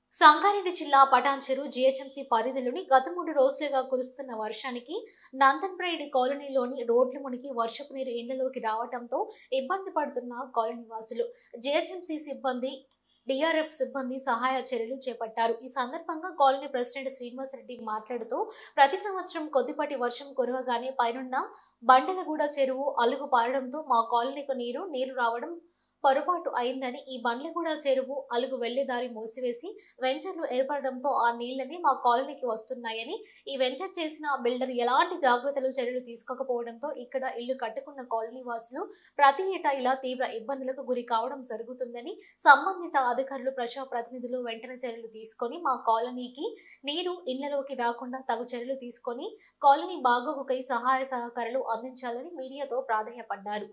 సంగారెడ్డి జిల్లా పటాన్చెరు జీహెచ్ఎంసీ పరిధిలోని గత మూడు రోజులుగా కురుస్తున్న వర్షానికి నందన్ప్రైడ్ కాలనీలోని రోడ్లు మునిగి వర్షపు నీరు ఇళ్లలోకి రావడంతో ఇబ్బంది పడుతున్న కాలనీ వాసులు జీహెచ్ఎంసీ సిబ్బంది డిఆర్ఎఫ్ సిబ్బంది సహాయ చర్యలు చేపట్టారు ఈ సందర్భంగా కాలనీ ప్రెసిడెంట్ శ్రీనివాసరెడ్డి మాట్లాడుతూ ప్రతి సంవత్సరం కొద్దిపాటి వర్షం కురవగానే పైనున్న బండలగూడ చెరువు అలుగు పారడంతో మా కాలనీకు నీరు నీరు రావడం పొరపాటు అయిందని ఈ బండ్లగూడ చెరువు అలుగు వెళ్లేదారి మూసివేసి వెంచర్లు ఏర్పడడంతో ఆ నీళ్లని మా కాలనీకి వస్తున్నాయని ఈ వెంచర్ చేసిన బిల్డర్ ఎలాంటి జాగ్రత్తలు చర్యలు తీసుకోకపోవడంతో ఇక్కడ ఇల్లు కట్టుకున్న కాలనీ వాసులు ప్రతి ఏటా ఇలా తీవ్ర ఇబ్బందులకు గురి కావడం జరుగుతుందని సంబంధిత అధికారులు ప్రజా ప్రతినిధులు వెంటనే చర్యలు తీసుకొని మా కాలనీకి నీరు ఇళ్లలోకి రాకుండా తగు చర్యలు తీసుకొని కాలనీ బాగోగుకై సహాయ సహకారాలు అందించాలని మీడియాతో ప్రాధాన్యపడ్డారు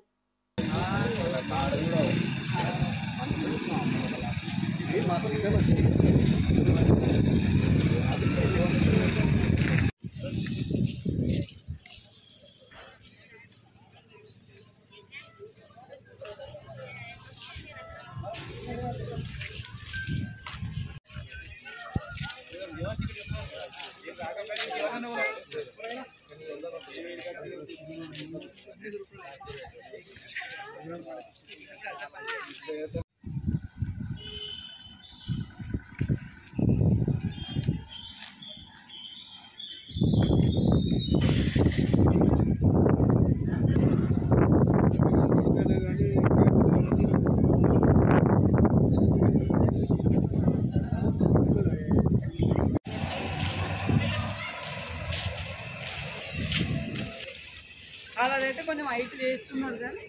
అలాగైతే కొంచెం హైట్ చేస్తున్నాడు కానీ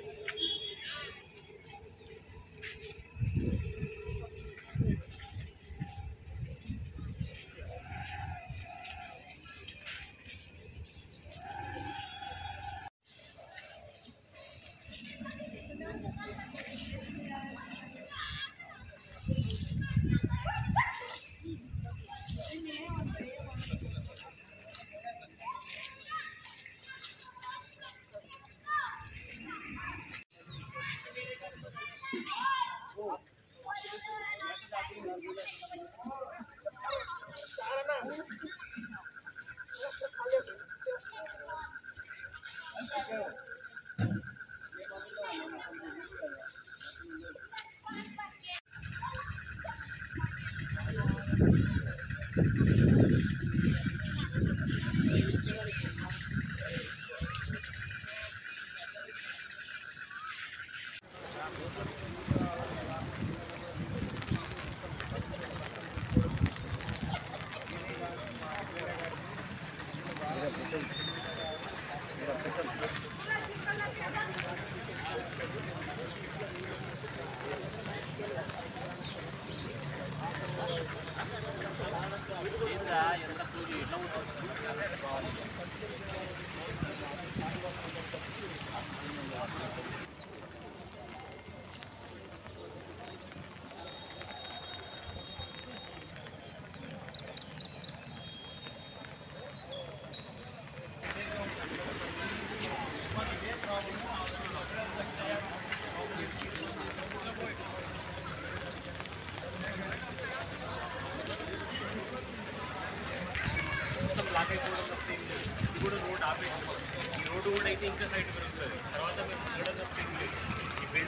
మొత్తం బ్లాక్ అయిపోవడం తప్పితే ఏం లేదు. ఇది కూడా రోడ్ ఆపేసుకోవాలి ఈ రోడ్డు కూడా అయితే ఇంకా సైడ్ పెరుగుతుంది తర్వాత మేము తిరగడం తప్పితే ఏం లేదు ఈ బిల్డింగ్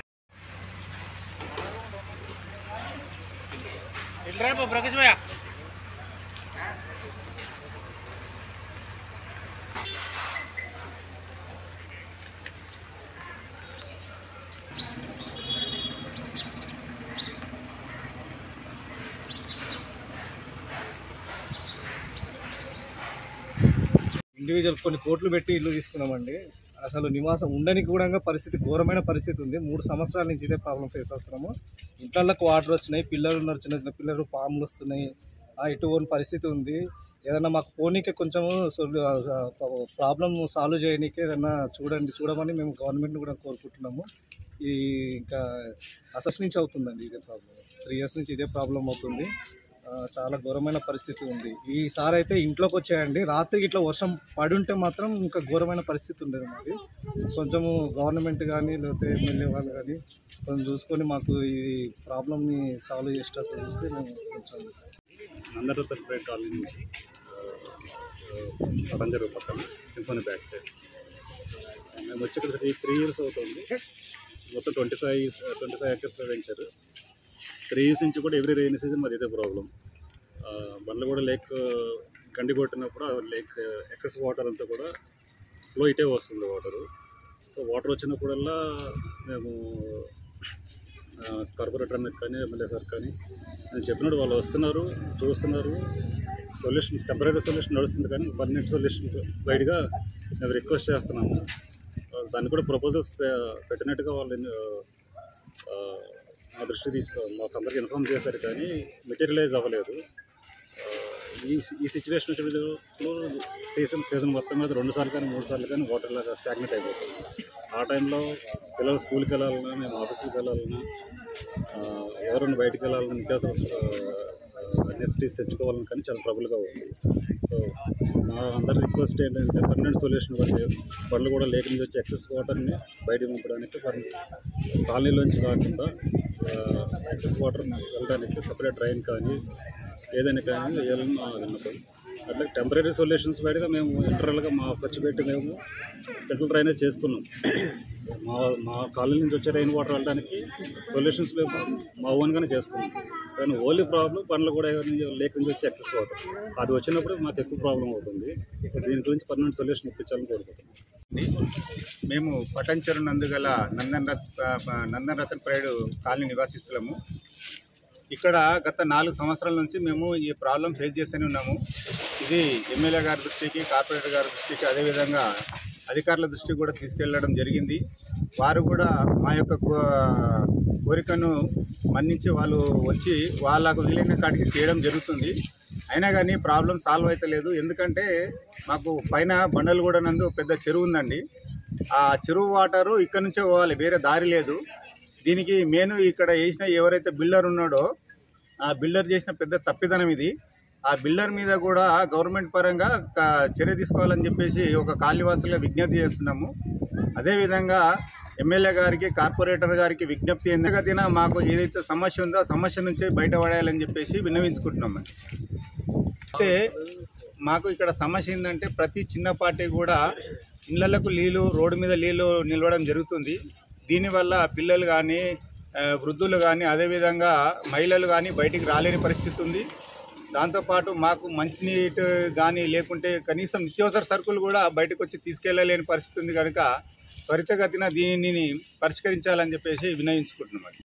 వెళ్ళరా ప్రకాశ్ భయ్యా ఇండివిజువల్ కొన్ని కోట్లు పెట్టి ఇల్లు తీసుకున్నామండి అసలు నివాసం ఉండడానికి కూడా పరిస్థితి ఘోరమైన పరిస్థితి ఉంది మూడు సంవత్సరాల నుంచి ఇదే ప్రాబ్లం ఫేస్ అవుతున్నాము ఇంట్లోకి వాటర్ వచ్చినాయి పిల్లలు ఉన్నారు చిన్న చిన్న పిల్లలు పాములు వస్తున్నాయి ఆ ఇటు పోని పరిస్థితి ఉంది ఏదన్నా మాకు పోనీకే కొంచెం ప్రాబ్లం సాల్వ్ చేయనీకి ఏదన్నా చూడండి చూడమని మేము గవర్నమెంట్ని కూడా కోరుకుంటున్నాము ఈ ఇంకా అసస్ నుంచి అవుతుందండి ఇదే ప్రాబ్లం త్రీ ఇయర్స్ నుంచి ఇదే ప్రాబ్లం అవుతుంది ఆ, ఆ, చాలా ఘోరమైన పరిస్థితి ఉంది ఈసారి అయితే ఇంట్లోకి వచ్చాయండి రాత్రికి ఇట్లా వర్షం పడి ఉంటే మాత్రం ఇంకా ఘోరమైన పరిస్థితి ఉండేది మాది కొంచెము గవర్నమెంట్ కానీ లేకపోతే ఎమ్మెల్యే వాళ్ళు కానీ కొంచెం చూసుకొని మాకు ఈ ప్రాబ్లమ్ని సాల్వ్ చేసేటట్టు చూస్తే మేము కొంచెం నందరపల్లి కాలనీ నుంచి పతంజరు పక్కన సింఫోనీ బ్యాక్ సైడ్ మేము వచ్చి ఇక్కడ త్రీ త్రీ ఇయర్స్ అవుతుంది మొత్తం twenty five twenty five acres venture three years నుంచి కూడా ఎవ్రీ రైన్ సీజన్ మాది ఇదే ప్రాబ్లం బండ్లు కూడా లేక్ కండి కొట్టినప్పుడు ఆ లేక్ ఎక్సెస్ వాటర్ అంతా కూడా ఫ్లో ఇటే వస్తుంది వాటరు సో వాటర్ వచ్చినప్పుడల్లా మేము కార్పొరేటర్ అన్నది కానీ ఎమ్మెల్యే సార్ కానీ నేను చెప్పినట్టు వాళ్ళు వస్తున్నారు చూస్తున్నారు సొల్యూషన్ టెంపరీ సొల్యూషన్ నడుస్తుంది కానీ పర్మనెంట్ సొల్యూషన్ బయటగా మేము రిక్వెస్ట్ చేస్తున్నాము ఆ, దాన్ని కూడా ప్రపోజల్స్ పెట్టినట్టుగా వాళ్ళు ఆ, మా దృష్టి తీసుకో మాకు అందరికి ఇన్ఫామ్ చేశారు కానీ మెటీరియలైజ్ అవ్వలేదు ఆ, ఈ ఈ సిచ్యువేషన్ వచ్చినప్పుడు సీజన్ సీజన్ మొత్తం మీద రెండు సార్లు కానీ మూడు సార్లు కానీ వాటర్ లాగా స్టాగ్నెట్ అయిపోతుంది ఆ టైంలో పిల్లలు స్కూల్కి వెళ్ళాలన్నా మేము ఆఫీస్కి వెళ్ళాలన్నా ఆ, ఎవరైనా బయటికి వెళ్ళాలన్నా నిత్యావసర నెసిటీస్ తెచ్చుకోవాలని కానీ చాలా ట్రబుల్గా ఉంది సో మా అందరి రిక్వెస్ట్ ఏంటంటే పర్మనెంట్ సొల్యూషన్ బట్టి బండ్లు కూడా లేక నుంచి వచ్చి ఎక్సెస్ వాటర్ని బయటకు పంపడానికి కాలనీలోంచి కాకుండా ఎక్సెస్ వాటర్ వెళ్ళడానికి సపరేట్ డ్రైన్ కానీ ఏదైనా కానీ వేయాలని మా విన్నపం అట్లా టెంపరీ సొల్యూషన్స్ బయటగా మేము ఇంటర్నల్గా మా ఖర్చు పెట్టి మేము సెటిల్ డ్రైనేజ్ చేసుకున్నాం మా మా కాలనీ నుంచి వచ్చే రెయిన్ వాటర్ వెళ్ళడానికి సొల్యూషన్స్ మేము మా ఓన్గానే చేసుకున్నాం కానీ ఓన్లీ ప్రాబ్లం బండ్లు కూడా లేక్ నుంచి వచ్చే ఎక్సెస్ వాటర్ అది వచ్చినప్పుడు మాకు ఎక్కువ ప్రాబ్లం అవుతుంది సో దీని గురించి పర్మనెంట్ సొల్యూషన్ ఇప్పించాలని కోరుకుంటున్నాం మేము పటంచెరు నందుగల నందన్ రత్ నందన్ రతన్ ప్రైడ్ కాలనీ నివాసిస్తులము ఇక్కడ గత నాలుగు సంవత్సరాల నుంచి మేము ఈ ప్రాబ్లం ఫేస్ చేస్తూనే ఉన్నాము ఇది ఎమ్మెల్యే గారి దృష్టికి కార్పొరేటర్ గారి దృష్టికి అదేవిధంగా అధికారుల దృష్టికి కూడా తీసుకెళ్లడం జరిగింది వారు కూడా మా యొక్క కో- కోరికను మన్నించి వాళ్ళు వచ్చి వాళ్ళకు వీలైన కాడికి చేయడం జరుగుతుంది అయినా కానీ ప్రాబ్లం సాల్వ్ అయితే లేదు ఎందుకంటే మాకు పైన బండలు కూడా నందు పెద్ద చెరువు ఉందండి ఆ చెరువు వాటరు ఇక్కడ నుంచే పోవాలి వేరే దారి లేదు దీనికి మెయిన్ ఇక్కడ వేసిన ఎవరైతే బిల్డర్ ఉన్నాడో ఆ బిల్డర్ చేసిన పెద్ద తప్పిదనం ఇది ఆ బిల్డర్ మీద కూడా గవర్నమెంట్ పరంగా క- చర్య తీసుకోవాలని చెప్పేసి ఒక కాలనివాసులుగా విజ్ఞప్తి చేస్తున్నాము అదేవిధంగా ఎమ్మెల్యే గారికి కార్పొరేటర్ గారికి విజ్ఞప్తి ఎందుకతినా మాకు ఏదైతే సమస్య ఉందో ఆ సమస్య నుంచే బయటపడేయాలని చెప్పేసి విన్నవించుకుంటున్నాం అయితే మాకు ఇక్కడ సమస్య ఏంటంటే ప్రతి చిన్నపాటి కూడా ఇళ్లకు నీళ్ళు రోడ్డు మీద నీళ్ళు నిలవడం జరుగుతుంది దీనివల్ల పిల్లలు కానీ ఆ, వృద్ధులు కానీ అదేవిధంగా మహిళలు కానీ బయటికి రాలేని పరిస్థితి ఉంది దాంతోపాటు మాకు మంచినీటి కానీ లేకుంటే కనీసం నిత్యావసర సరుకులు కూడా బయటకు వచ్చి తీసుకెళ్ళలేని పరిస్థితి ఉంది కనుక త్వరితగతిన దీనిని పరిష్కరించాలని చెప్పేసి వినయించుకుంటున్నాం